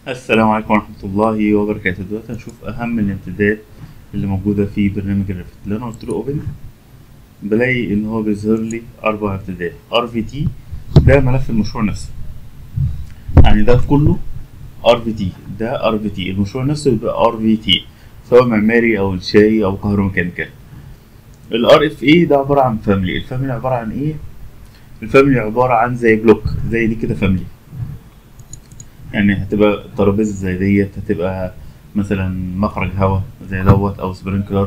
السلام عليكم ورحمة الله وبركاته دلوقتي هنشوف أهم الامتدادات اللي موجودة في برنامج الريفت لو أنا قلت له أوبن بلاقي إن هو بيظهر لي أربع امتدادات ار في تي ده ملف المشروع نفسه يعني ده كله ار في تي ده ار في تي المشروع نفسه يبقى ار في تي سواء معماري أو إنشائي أو كهروميكانيكال الار اف اي ده عبارة عن فاميلي الفاميلي عبارة عن إيه؟ الفاميلي عبارة عن زي بلوك زي دي كده فاميلي يعني هتبقى ترابيزة زي ديت هتبقى مثلا مخرج هواء زي دوت او سبرينكلر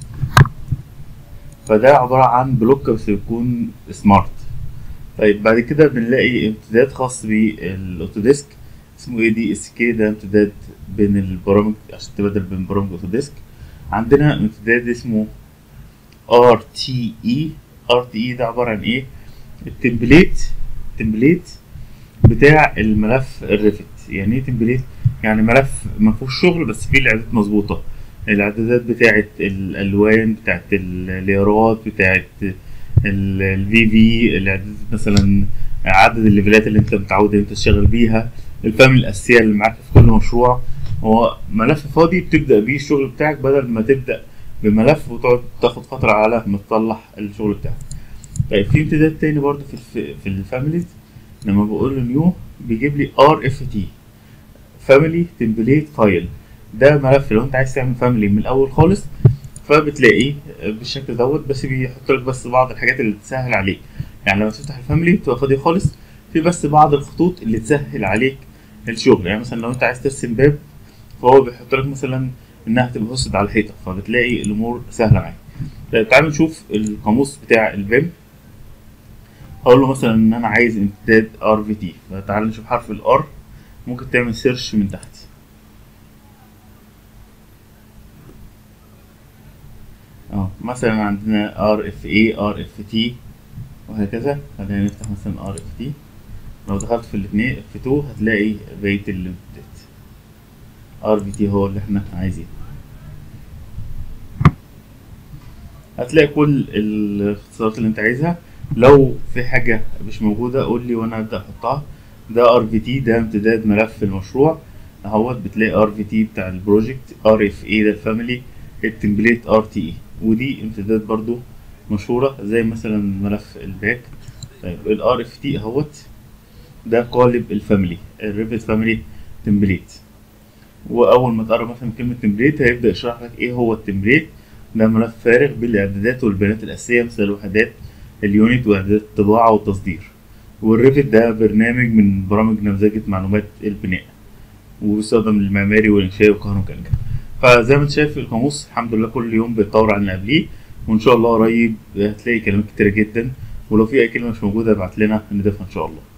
فده عبارة عن بلوك بس يكون سمارت طيب بعد كده بنلاقي امتداد خاص بالاوتوديسك اسمه اي دي اس كي ده امتداد بين البرامج عشان تبدل بين برامج اوتوديسك عندنا امتداد اسمه ار تي اي ار تي اي ده عبارة عن ايه التمبليت التمبليت بتاع الملف الريفت يعني ايه تمبليت يعني ملف ما فيهوش شغل بس فيه الاعدادات مظبوطه الاعدادات بتاعه الالوان بتاعه الليرات بتاعه الفي في الاعدادات مثلا عدد الليفلات اللي انت متعود ان انت تشتغل بيها الفاميلي الاساسيه اللي معاك في كل مشروع هو ملف فاضي بتبدا بيه الشغل بتاعك بدل ما تبدا بملف وتقعد تاخد فتره على ما تصلح الشغل بتاعك طيب في امتداد تاني برضه في في الفاميليز لما بقول له نيو بيجيب لي ار اف تي فاميلي تمبليت فايل ده ملف لو انت عايز تعمل فاميلي من الاول خالص فبتلاقيه بالشكل دوت بس بيحط لك بس بعض الحاجات اللي تسهل عليك يعني لما تفتح الفاميلي تبقى فاضي خالص في بس بعض الخطوط اللي تسهل عليك الشغل يعني مثلا لو انت عايز ترسم باب فهو بيحط لك مثلا انها تبقى هوستد على الحيطه فبتلاقي الامور سهله معاك طيب تعال نشوف القاموس بتاع البيم اقول له مثلا ان انا عايز امتداد ار في تي فتعال نشوف حرف الار ممكن تعمل سيرش من تحت اه مثلا عندنا ار اف اي ار اف تي وهكذا خلينا نفتح مثلا ار اف تي لو دخلت في الاثنين اف 2 هتلاقي بقيه الامتداد ار في تي هو اللي احنا عايزينه هتلاقي كل الاختصارات اللي انت عايزها لو في حاجة مش موجودة قول لي وانا ابدأ احطها ده ار في تي ده امتداد ملف المشروع اهوت بتلاقي ار في تي بتاع البروجكت ار اف اي ده الفاميلي التمبليت ار تي اي ودي امتداد برضو مشهورة زي مثلا ملف الباك طيب الار اف تي اهوت ده قالب الفاميلي الريفت فاميلي تمبليت واول ما تقرب مثلا من كلمة تمبليت هيبدأ يشرح لك ايه هو التمبليت ده ملف فارغ بالاعدادات والبيانات الاساسية مثل الوحدات اليونت واعدادات الطباعة والتصدير والريفت ده برنامج من برامج نمذجة معلومات البناء وبيستخدم للمعماري والإنشاء والكهروميكانيكا فزي ما انت شايف القاموس الحمد لله كل يوم بيتطور عن اللي قبليه وإن شاء الله قريب هتلاقي كلمات كتيرة جدا ولو في أي كلمة مش موجودة ابعت لنا نضيفها إن شاء الله